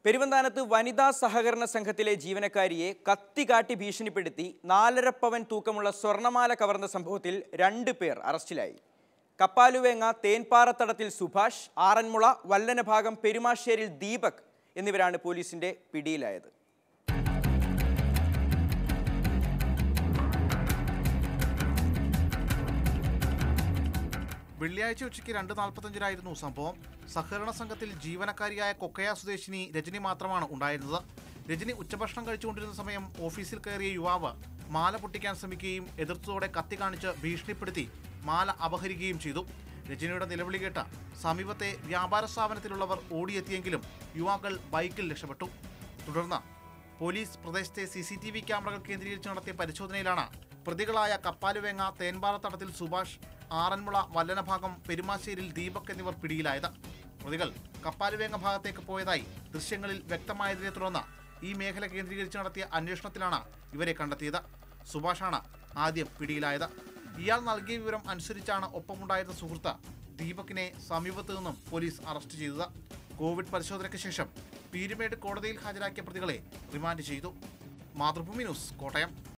പെരുവന്താനത്ത് വനിതാ സഹകരണ സംഘത്തിലെ ജീവനക്കാരിയെ കത്തി കാട്ടി ഭീഷണിപ്പെടുത്തി നാലര പവൻ തൂക്കമുള്ള സ്വർണമാല കവർന്ന സംഭവത്തിൽ രണ്ട് പേർ അറസ്റ്റിലായി കപ്പാലുവേങ്ങ തേൻപാറത്തടത്തിൽ സുഭാഷ് ആറന്മുള വല്ലനഭാഗം പെരുമാശ്ശേരിൽ ദീപക് എന്നിവരാണ് പോലീസിന്റെ പിടിയിലായത് വെള്ളിയാഴ്ച ഉച്ചയ്ക്ക് രണ്ട് നാൽപ്പത്തഞ്ചിനായിരുന്നു സംഭവം സഹകരണ സംഘത്തിൽ ജീവനക്കാരിയായ കൊക്കയ സ്വദേശിനി രജനി മാത്രമാണ് ഉണ്ടായിരുന്നത് രജനി ഉച്ചഭക്ഷണം കഴിച്ചുകൊണ്ടിരുന്ന സമയം ഓഫീസിൽ കയറിയ യുവാവ് മാല പൊട്ടിക്കാൻ ശ്രമിക്കുകയും എതിർത്തതോടെ കത്തി കാണിച്ച് ഭീഷണിപ്പെടുത്തി മാല അപഹരിക്കുകയും ചെയ്തു രജനിയുടെ നിലവിളി കേട്ട സമീപത്തെ വ്യാപാര സ്ഥാപനത്തിലുള്ളവർ ഓടിയെത്തിയെങ്കിലും യുവാക്കൾ ബൈക്കിൽ രക്ഷപ്പെട്ടു തുടർന്ന് പോലീസ് പ്രദേശത്തെ സി സി ടി വി ക്യാമറകൾ കേന്ദ്രീകരിച്ച് നടത്തിയ പരിശോധനയിലാണ് പ്രതികളായ കപ്പാലുവേങ്ങ തേൻപാറത്തടത്തിൽ സുഭാഷ് ആറന്മുള വല്ലനഭാഗം പെരുമാശ്ശേരിൽ ദീപക് എന്നിവർ പിടിയിലായത് പ്രതികൾ കപ്പാലുവേങ്ങ ഭാഗത്തേക്ക് പോയതായി ദൃശ്യങ്ങളിൽ വ്യക്തമായതിനെ തുടർന്ന് ഈ മേഖല കേന്ദ്രീകരിച്ച് നടത്തിയ അന്വേഷണത്തിലാണ് ഇവരെ കണ്ടെത്തിയത് സുഭാഷാണ് ആദ്യം പിടിയിലായത് ഇയാൾ നൽകിയ വിവരം അനുസരിച്ചാണ് ഒപ്പമുണ്ടായിരുന്ന സുഹൃത്ത് ദീപകിനെ സമീപത്തു നിന്നും പോലീസ് അറസ്റ്റ് ചെയ്തത് കോവിഡ് പരിശോധനയ്ക്ക് ശേഷം പീരുമേട് കോടതിയിൽ ഹാജരാക്കിയ പ്രതികളെ റിമാൻഡ് ചെയ്തു മാതൃഭൂമി ന്യൂസ് കോട്ടയം